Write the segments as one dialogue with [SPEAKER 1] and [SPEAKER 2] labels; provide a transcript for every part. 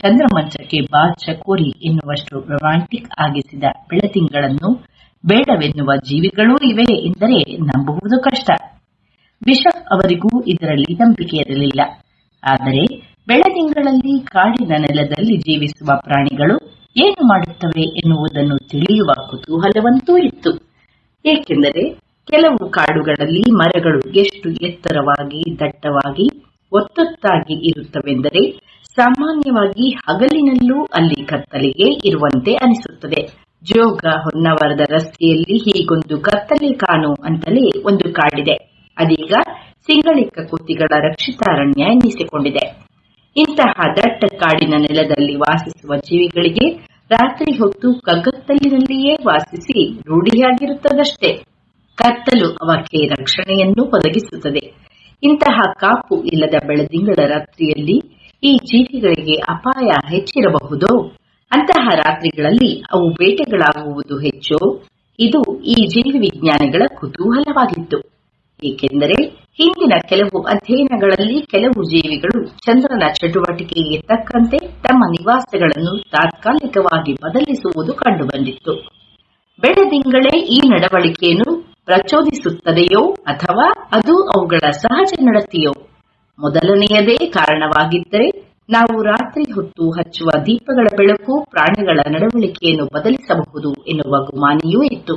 [SPEAKER 1] ಚಂದ್ರಮಂಚಕ್ಕೆ ಬಾ ಚಕೋರಿ ಎನ್ನುವಷ್ಟು ರೊಮ್ಯಾಂಟಿಕ್ ಆಗಿಸಿದ ಬೆಳದಿಂಗಳನ್ನು ಬೇಡವೆನ್ನುವ ಜೀವಿಗಳೂ ಇವೆ ಎಂದರೆ ನಂಬುವುದು ಕಷ್ಟ ಬಿಷಪ್ ಅವರಿಗೂ ಇದರಲ್ಲಿ ನಂಬಿಕೆ ಇರಲಿಲ್ಲ ಆದರೆ ಬೆಳದಿಂಗಳಲ್ಲಿ ಕಾಡಿನ ನೆಲದಲ್ಲಿ ಜೀವಿಸುವ ಪ್ರಾಣಿಗಳು ಏನು ಮಾಡುತ್ತವೆ ಎನ್ನುವುದನ್ನು ತಿಳಿಯುವ ಕುತೂಹಲವಂತೂ ಇತ್ತು ಏಕೆಂದರೆ ಕೆಲವು ಕಾಡುಗಳಲ್ಲಿ ಮರಗಳು ಎಷ್ಟು ಎತ್ತರವಾಗಿ ದಟ್ಟವಾಗಿ ಒತ್ತೊತ್ತಾಗಿ ಇರುತ್ತವೆಂದರೆ ಸಾಮಾನ್ಯವಾಗಿ ಹಗಲಿನಲ್ಲೂ ಅಲ್ಲಿ ಕತ್ತಲೆಯೇ ಇರುವಂತೆ ಅನಿಸುತ್ತದೆ ಜೋಗ ಹೊನ್ನವರದ ರಸ್ತೆಯಲ್ಲಿ ಹೀಗೊಂದು ಕತ್ತಲೆ ಕಾಣು ಅಂತಲೇ ಒಂದು ಕಾಡಿದೆ ಅದೀಗ ಸಿಂಗಳಿಕ ಕುತಿಗಳ ರಕ್ಷಿತಾರಣ್ಯ ಎನ್ನಿಸಿಕೊಂಡಿದೆ ಇಂತಹ ದಟ್ಟ ಕಾಡಿನ ನೆಲದಲ್ಲಿ ವಾಸಿಸುವ ಜೀವಿಗಳಿಗೆ ರಾತ್ರಿ ಹೊತ್ತು ಕಗ್ಗತ್ತಲಿನಲ್ಲಿಯೇ ವಾಸಿಸಿ ರೂಢಿಯಾಗಿರುತ್ತದಷ್ಟೇ ಕತ್ತಲು ಅವಕ್ಕೆ ರಕ್ಷಣೆಯನ್ನು ಒದಗಿಸುತ್ತದೆ ಇಂತಹ ಕಾಪು ಇಲ್ಲದ ಬೆಳದಿಂಗಳ ರಾತ್ರಿಯಲ್ಲಿ ಈ ಜೀವಿಗಳಿಗೆ ಅಪಾಯ ಹೆಚ್ಚಿರಬಹುದೋ ಅಂತಹ ರಾತ್ರಿಗಳಲ್ಲಿ ಅವು ಬೇಟೆಗಳಾಗುವುದು ಹೆಚ್ಚೋ ಇದು ಈ ಜೀವಿ ವಿಜ್ಞಾನಿಗಳ ಕುತೂಹಲವಾಗಿತ್ತು ಏಕೆಂದರೆ ಹಿಂದಿನ ಕೆಲವು ಅಧ್ಯಯನಗಳಲ್ಲಿ ಕೆಲವು ಜೀವಿಗಳು ಚಂದ್ರನ ಚಟುವಟಿಕೆಗೆ ತಕ್ಕಂತೆ ತಮ್ಮ ನಿವಾಸಗಳನ್ನು ತಾತ್ಕಾಲಿಕವಾಗಿ ಬದಲಿಸುವುದು ಕಂಡುಬಂದಿತ್ತು ಬೆಳದಿಂಗಳೇ ಈ ನಡವಳಿಕೆಯನ್ನು ಪ್ರಚೋದಿಸುತ್ತದೆಯೋ ಅಥವಾ ಅದು ಅವುಗಳ ಸಹಜ ನಡತೆಯೋ ಮೊದಲನೆಯದೇ ಕಾರಣವಾಗಿದ್ದರೆ ನಾವು ರಾತ್ರಿ ಹೊತ್ತು ಹಚ್ಚುವ ದೀಪಗಳ ಬೆಳಕು ಪ್ರಾಣಿಗಳ ನಡವಳಿಕೆಯನ್ನು ಬದಲಿಸಬಹುದು ಎನ್ನುವ ಗುಮಾನಿಯೂ ಇತ್ತು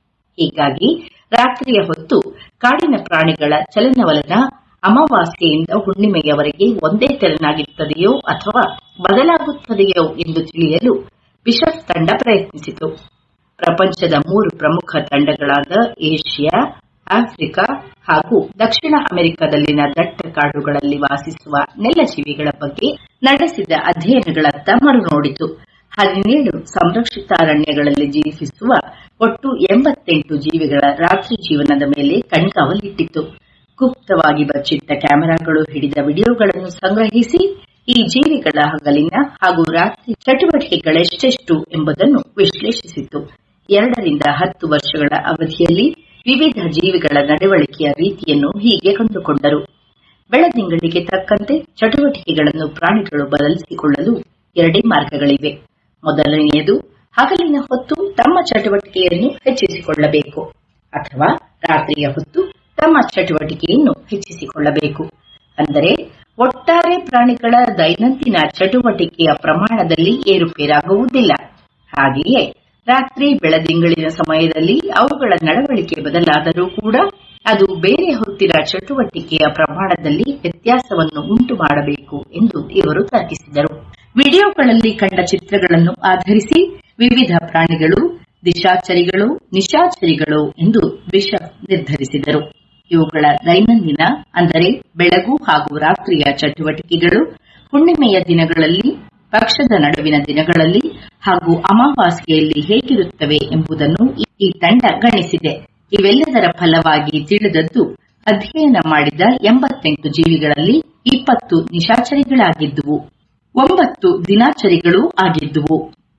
[SPEAKER 1] ಹೀಗಾಗಿ ರಾತ್ರಿಯ ಹೊತ್ತು ಕಾಡಿನ ಪ್ರಾಣಿಗಳ ಚಲನವಲನ ಅಮಾವಾಸ್ಯೆಯಿಂದ ಹುಣ್ಣಿಮೆಯವರೆಗೆ ಒಂದೇ ತೆರನಾಗಿರುತ್ತದೆಯೋ ಅಥವಾ ಬದಲಾಗುತ್ತದೆಯೋ ಎಂದು ತಿಳಿಯಲು ಬಿಷಪ್ ತಂಡ ಪ್ರಯತ್ನಿಸಿತು ಪ್ರಪಂಚದ ಮೂರು ಪ್ರಮುಖ ತಂಡಗಳಾದ ಏಷ್ಯಾ ಆಫ್ರಿಕಾ ಹಾಗೂ ದಕ್ಷಿಣ ಅಮೆರಿಕದಲ್ಲಿನ ದಟ್ಟ ಕಾಡುಗಳಲ್ಲಿ ವಾಸಿಸುವ ನೆಲಜೀವಿಗಳ ಬಗ್ಗೆ ನಡೆಸಿದ ಅಧ್ಯಯನಗಳತ್ತ ಮರು ನೋಡಿತು ಹದಿನೇಳು ಸಂರಕ್ಷಿತಾರಣ್ಯಗಳಲ್ಲಿ ಜೀವಿಸುವ ಒಟ್ಟು ಎಂಬತ್ತೆಂಟು ಜೀವಿಗಳ ರಾತ್ರಿ ಜೀವನದ ಮೇಲೆ ಕಣ್ಗಾವಲಿಟ್ಟಿತ್ತು ಗುಪ್ತವಾಗಿ ಬಚ್ಚಿಟ್ಟ ಕ್ಯಾಮೆರಾಗಳು ಹಿಡಿದ ವಿಡಿಯೋಗಳನ್ನು ಸಂಗ್ರಹಿಸಿ ಈ ಜೀವಿಗಳ ಹಗಲಿನ ಹಾಗೂ ರಾತ್ರಿ ಚಟುವಟಿಕೆಗಳೆಷ್ಟೆಷ್ಟು ಎಂಬುದನ್ನು ವಿಶ್ಲೇಷಿಸಿತು ಎರಡರಿಂದ ಹತ್ತು ವರ್ಷಗಳ ಅವಧಿಯಲ್ಲಿ ವಿವಿಧ ಜೀವಿಗಳ ನಡವಳಿಕೆಯ ರೀತಿಯನ್ನು ಹೀಗೆ ಕಂಡುಕೊಂಡರು ಬೆಳದಿಂಗಳಿಗೆ ತಕ್ಕಂತೆ ಚಟುವಟಿಕೆಗಳನ್ನು ಪ್ರಾಣಿಗಳು ಬದಲಿಸಿಕೊಳ್ಳಲು ಎರಡೇ ಮಾರ್ಗಗಳಿವೆ ಮೊದಲನೆಯದು ಹಗಲಿನ ಹೊತ್ತು ತಮ್ಮ ಚಟುವಟಿಕೆಯನ್ನು ಹೆಚ್ಚಿಸಿಕೊಳ್ಳಬೇಕು ಅಥವಾ ರಾತ್ರಿಯ ಹೊತ್ತು ತಮ್ಮ ಚಟುವಟಿಕೆಯನ್ನು ಹೆಚ್ಚಿಸಿಕೊಳ್ಳಬೇಕು ಅಂದರೆ ಒಟ್ಟಾರೆ ಪ್ರಾಣಿಗಳ ದೈನಂದಿನ ಚಟುವಟಿಕೆಯ ಪ್ರಮಾಣದಲ್ಲಿ ಏರುಪೇರಾಗುವುದಿಲ್ಲ ಹಾಗೆಯೇ ರಾತ್ರಿ ಬೆಳದಿಂಗಳಿನ ಸಮಯದಲ್ಲಿ ಅವುಗಳ ನಡವಳಿಕೆ ಬದಲಾದರೂ ಕೂಡ ಅದು ಬೇರೆ ಹೊತ್ತಿನ ಚಟುವಟಿಕೆಯ ಪ್ರಮಾಣದಲ್ಲಿ ವ್ಯತ್ಯಾಸವನ್ನು ಉಂಟು ಮಾಡಬೇಕು ಎಂದು ಇವರು ತರ್ಕಿಸಿದರು ವಿಡಿಯೋಗಳಲ್ಲಿ ಕಂಡ ಚಿತ್ರಗಳನ್ನು ಆಧರಿಸಿ ವಿವಿಧ ಪ್ರಾಣಿಗಳು ದಿಶಾಚರಿಗಳು ನಿಶಾಚರಿಗಳು ಎಂದು ಬಿಷಪ್ ನಿರ್ಧರಿಸಿದರು ಇವುಗಳ ದೈನಂದಿನ ಅಂದರೆ ಬೆಳಗು ಹಾಗೂ ರಾತ್ರಿಯ ಚಟುವಟಿಕೆಗಳು ಹುಣ್ಣಿಮೆಯ ದಿನಗಳಲ್ಲಿ ಪಕ್ಷದ ನಡುವಿನ ದಿನಗಳಲ್ಲಿ ಹಾಗೂ ಅಮಾವಾಸ್ಯೆಯಲ್ಲಿ ಹೇಗಿರುತ್ತವೆ ಎಂಬುದನ್ನು ಈ ತಂಡ ಗಣಿಸಿದೆ ಇವೆಲ್ಲದರ ಫಲವಾಗಿ ತಿಳಿದದ್ದು ಅಧ್ಯಯನ ಮಾಡಿದ ಎಂಬತ್ತೆಂಟು ಜೀವಿಗಳಲ್ಲಿ ಇಪ್ಪತ್ತು ನಿಶಾಚರಿಗಳಾಗಿದ್ದುವು ಒಂಬತ್ತು ದಿನಾಚರಿಗಳೂ ಆಗಿದ್ದುವು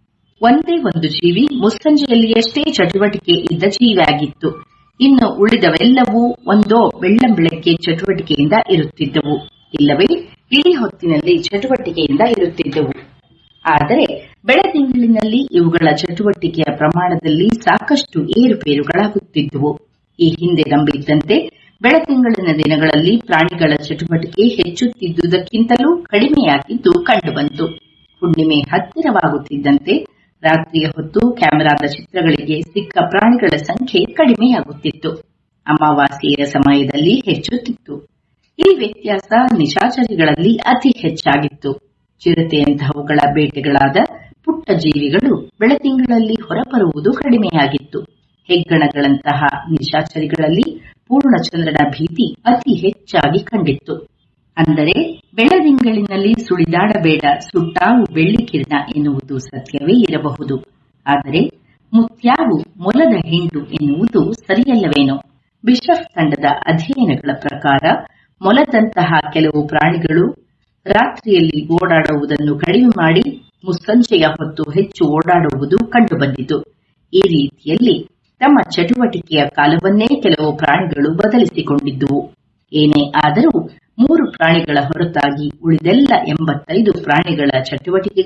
[SPEAKER 1] ಒಂದೇ ಒಂದು ಜೀವಿ ಮುಸ್ಸಂಜೆಯಲ್ಲಿಯಷ್ಟೇ ಚಟುವಟಿಕೆ ಇದ್ದ ಜೀವಿಯಾಗಿತ್ತು ಇನ್ನು ಉಳಿದವೆಲ್ಲವೂ ಒಂದೋ ಬೆಳ್ಳಂಬೆಳಗ್ಗೆ ಚಟುವಟಿಕೆಯಿಂದ ಇರುತ್ತಿದ್ದವು ಇಲ್ಲವೇ ಇಡೀ ಹೊತ್ತಿನಲ್ಲಿ ಚಟುವಟಿಕೆಯಿಂದ ಇರುತ್ತಿದ್ದವು ಆದರೆ ಬೆಳದಿಂಗಳಿನಲ್ಲಿ ಇವುಗಳ ಚಟುವಟಿಕೆಯ ಪ್ರಮಾಣದಲ್ಲಿ ಸಾಕಷ್ಟು ಏರುಪೇರುಗಳಾಗುತ್ತಿದ್ದುವು ಈ ಹಿಂದೆ ನಂಬಿದ್ದಂತೆ ಬೆಳದಿಂಗಳಿನ ದಿನಗಳಲ್ಲಿ ಪ್ರಾಣಿಗಳ ಚಟುವಟಿಕೆ ಹೆಚ್ಚುತ್ತಿದ್ದುದಕ್ಕಿಂತಲೂ ಕಡಿಮೆಯಾಗಿದ್ದು ಕಂಡುಬಂತು ಹುಣ್ಣಿಮೆ ಹತ್ತಿರವಾಗುತ್ತಿದ್ದಂತೆ ರಾತ್ರಿಯ ಹೊತ್ತು ಕ್ಯಾಮೆರಾದ ಚಿತ್ರಗಳಿಗೆ ಸಿಕ್ಕ ಪ್ರಾಣಿಗಳ ಸಂಖ್ಯೆ ಕಡಿಮೆಯಾಗುತ್ತಿತ್ತು ಅಮಾವಾಸ್ಯೆಯ ಸಮಯದಲ್ಲಿ ಹೆಚ್ಚುತ್ತಿತ್ತು ಈ ವ್ಯತ್ಯಾಸ ನಿಶಾಚರಿಗಳಲ್ಲಿ ಅತಿ ಹೆಚ್ಚಾಗಿತ್ತು ಚಿರತೆಯಂತಹವುಗಳ ಬೇಟೆಗಳಾದ ಪುಟ್ಟ ಜೀವಿಗಳು ಬೆಳತಿಂಗಳಲ್ಲಿ ಹೊರಬರುವುದು ಕಡಿಮೆಯಾಗಿತ್ತು ಹೆಗ್ಗಣಗಳಂತಹ ನಿಶಾಚರಿಗಳಲ್ಲಿ ಪೂರ್ಣಚಂದ್ರನ ಭೀತಿ ಅತಿ ಹೆಚ್ಚಾಗಿ ಕಂಡಿತ್ತು ಅಂದರೆ ಬೆಳದಿಂಗಳಿನಲ್ಲಿ ಸುಳಿದಾಡಬೇಡ ಸುಟ್ಟಾವು ಬೆಳ್ಳಿ ಕಿರಣ ಎನ್ನುವುದು ಸತ್ಯವೇ ಇರಬಹುದು ಆದರೆ ಮುತ್ಯಾವು ಮೊಲದ ಹಿಂಡು ಎನ್ನುವುದು ಸರಿಯಲ್ಲವೇನೋ ಬಿಷಪ್ ತಂಡದ ಅಧ್ಯಯನಗಳ ಪ್ರಕಾರ ಮೊಲದಂತಹ ಕೆಲವು ಪ್ರಾಣಿಗಳು ರಾತ್ರಿಯಲ್ಲಿ ಓಡಾಡುವುದನ್ನು ಕಡಿಮೆ ಮಾಡಿ ಮುಸ್ಸಂಜೆಯ ಹೊತ್ತು ಹೆಚ್ಚು ಓಡಾಡುವುದು ಕಂಡುಬಂದಿತು ಈ ರೀತಿಯಲ್ಲಿ ತಮ್ಮ ಚಟುವಟಿಕೆಯ ಕಾಲವನ್ನೇ ಕೆಲವು ಪ್ರಾಣಿಗಳು ಬದಲಿಸಿಕೊಂಡಿದ್ದುವು ಏನೇ ಆದರೂ ಮೂರು ಪ್ರಾಣಿಗಳ ಹೊರತಾಗಿ ಉಳಿದೆಲ್ಲ ಎಂಬತ್ತೈದು ಪ್ರಾಣಿಗಳ ಚಟುವಟಿಕೆಗಳು